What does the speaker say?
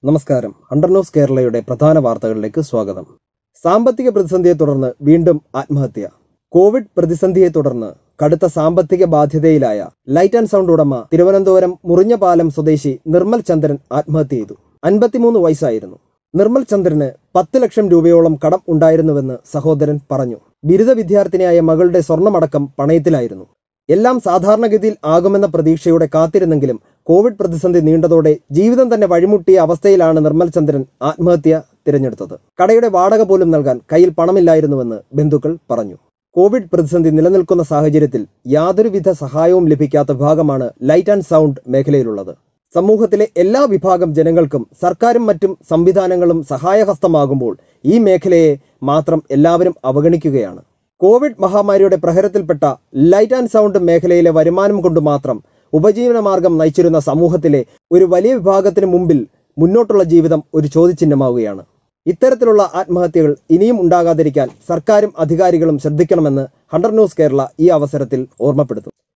നമസ്കാരം under news കേരളയുടെ പ്രധാന വാർത്തകളിലേക്ക് സ്വാഗതം സാമ്പത്തിക പ്രതിസന്ധിയെ തുടർന്ന് വീണ്ടും ആത്മഹത്യ കോവിഡ് പ്രതിസന്ധിയെ തുടർന്ന് കടുത്ത സാമ്പത്തിക ബാധ്യതയിലായ ലൈറ്റ് ആൻഡ് സൗണ്ട് ഉടമ തിരുവനന്തപുരം മുറിഞ്ഞപാലം സ്വദേശി നിർമ്മൽ ചന്ദ്രൻ ആത്മഹത്യ ചെയ്തു അൻപത്തിമൂന്ന് വയസ്സായിരുന്നു നിർമ്മൽ ചന്ദ്രന് പത്ത് ലക്ഷം രൂപയോളം കടം ഉണ്ടായിരുന്നുവെന്ന് സഹോദരൻ പറഞ്ഞു ബിരുദ വിദ്യാർത്ഥിനിയായ മകളുടെ സ്വർണമടക്കം പണയത്തിലായിരുന്നു എല്ലാം സാധാരണഗതിയിൽ ആകുമെന്ന പ്രതീക്ഷയോടെ കാത്തിരുന്നെങ്കിലും കോവിഡ് പ്രതിസന്ധി നീണ്ടതോടെ ജീവിതം തന്നെ വഴിമുട്ടിയ അവസ്ഥയിലാണ് നിർമ്മൽ ചന്ദ്രൻ ആത്മഹത്യ തിരഞ്ഞെടുത്തത് കടയുടെ വാടക പോലും നൽകാൻ കയ്യിൽ പണമില്ലായിരുന്നുവെന്ന് ബന്ധുക്കൾ പറഞ്ഞു കോവിഡ് പ്രതിസന്ധി നിലനിൽക്കുന്ന സാഹചര്യത്തിൽ യാതൊരുവിധ സഹായവും ലഭിക്കാത്ത വിഭാഗമാണ് ലൈറ്റ് ആൻഡ് സൗണ്ട് മേഖലയിലുള്ളത് സമൂഹത്തിലെ എല്ലാ വിഭാഗം ജനങ്ങൾക്കും സർക്കാരും മറ്റും സംവിധാനങ്ങളും സഹായഹസ്തമാകുമ്പോൾ ഈ മേഖലയെ മാത്രം എല്ലാവരും അവഗണിക്കുകയാണ് കോവിഡ് മഹാമാരിയുടെ പ്രഹരത്തിൽപ്പെട്ട ലൈറ്റ് ആൻഡ് സൗണ്ട് മേഖലയിലെ വരുമാനം കൊണ്ട് മാത്രം ഉപജീവനമാർഗം നയിച്ചിരുന്ന സമൂഹത്തിലെ ഒരു വലിയ വിഭാഗത്തിന് മുമ്പിൽ മുന്നോട്ടുള്ള ജീവിതം ഒരു ചോദ്യചിഹ്നമാവുകയാണ് ഇത്തരത്തിലുള്ള ആത്മഹത്യകൾ ഇനിയും ഉണ്ടാകാതിരിക്കാൻ സർക്കാരും അധികാരികളും ശ്രദ്ധിക്കണമെന്ന് ഹണ്ടർ ന്യൂസ് കേരള ഈ അവസരത്തിൽ ഓർമ്മപ്പെടുത്തും